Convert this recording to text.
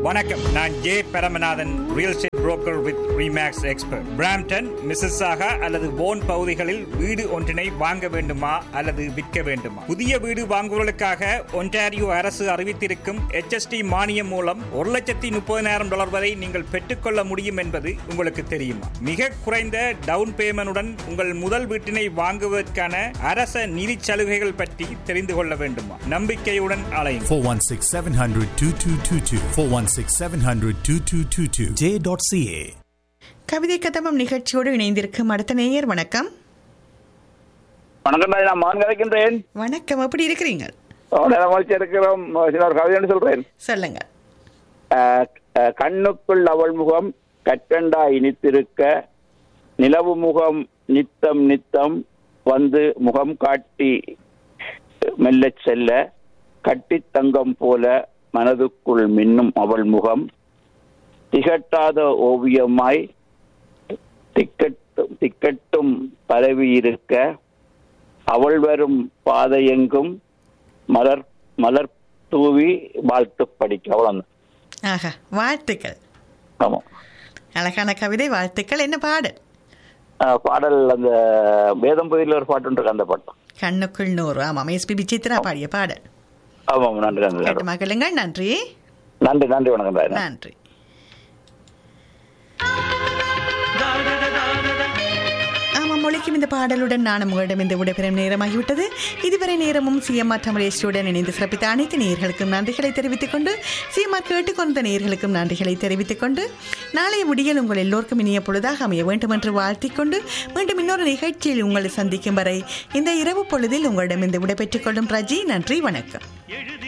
வணக்கம் நான் J Paramanathan real estate broker with Remax expert Brampton Mississauga அல்லது போன் பகுதிகளில் வீடு ஒன்றினை வாங்க வேண்டுமா அல்லது விற்க வேண்டுமா புதிய வீடு வாங்குவதற்காக ஒன்டாரியோ அரசு அறிவித்திருக்கும் HST மானியம் மூலம் ஒரு லட்சத்தி முப்பதினாயிரம் டாலர் வரை நீங்கள் பெற்றுக்கொள்ள முடியும் என்பது உங்களுக்கு தெரியுமா மிக குறைந்த டவுன் பேமெண்டுடன் உங்கள் முதல் வீட்டினை வாங்குவதற்கான அரச நிதி சலுகைகள் பற்றி தெரிந்து கொள்ள வேண்டுமா நம்பிக்கையுடன் அலையும் 416 700 2222. 416 700 2222. J.ca. கவிதை கதமம் நிகழ்ச்சியோடு இணைந்திருக்கும் அடுத்த நேயர் வணக்கம் வணக்கம் ராஜ், நான் மகன் கிடைக்கின்றேன் வணக்கம் எப்படி இருக்கிறீங்க மகிழ்ச்சி இருக்கிறோம் சில ஒரு கவிதைன்னு சொல்றேன் சொல்லுங்க அஹ், அஹ், கண்ணுக்குள் அவள் முகம் கற்றண்டா இனித்திருக்க நிலவு முகம் நித்தம் நித்தம் வந்து முகம் காட்டி மெல்லச் செல்ல கட்டித் தங்கம் போல மனதுக்குள் மின்னும் அவள் முகம் திகட்டாத ஓவியமாய் திக்கட்டும் திக்கட்டும் பரவி இருக்க அவள் வரும் பாதையெங்கும் மலர் மலர் தூவி வாழ்த்து படிக்க அவ்வளவு ஆஹா வாழ்த்துக்கள் ஆமா அழகான கவிதை வாழ்த்துக்கள் என்ன பாடல் அஹ் பாடல் அந்த வேதம் புதியில் ஒரு பாட்டு இருக்கு அந்த பாட்டு கண்ணுக்குள் நூறு ஆமாம் எஸ்பிபி சித்ரா பாடிய பாடல் ஆமாம் நன்றி நன்றி கேட்டு மகளுங்கள் நன்றி நன்றி நன்றி வணக்கம் ராஜா நன்றி ஆமாம் மொழிக்கும் இந்த பாடலுடன் நானும் உங்களிடம் இந்த விடைபெறும் நேரமாகிவிட்டது இதுவரை நேரமும் சிஎம்ஆர் தமிழேஷுடன் இணைந்து சிறப்பித்த அனைத்து நேயர்களுக்கும் நன்றிகளை தெரிவித்துக் கொண்டு சிஎம்ஆர் கேட்டுக்கொண்ட நேயர்களுக்கும் நன்றிகளை தெரிவித்துக் கொண்டு நாளைய விடியல் உங்கள் எல்லோருக்கும் இனிய பொழுதாக அமைய வேண்டும் என்று வாழ்த்திக் கொண்டு மீண்டும் இன்னொரு நிகழ்ச்சியில் உங்களை சந்திக்கும் வரை இந்த இரவு பொழுதில் உங்களிடம் இந்த விடைபெற்றுக் கொள்ளும் ரஜி நன்றி வணக்கம்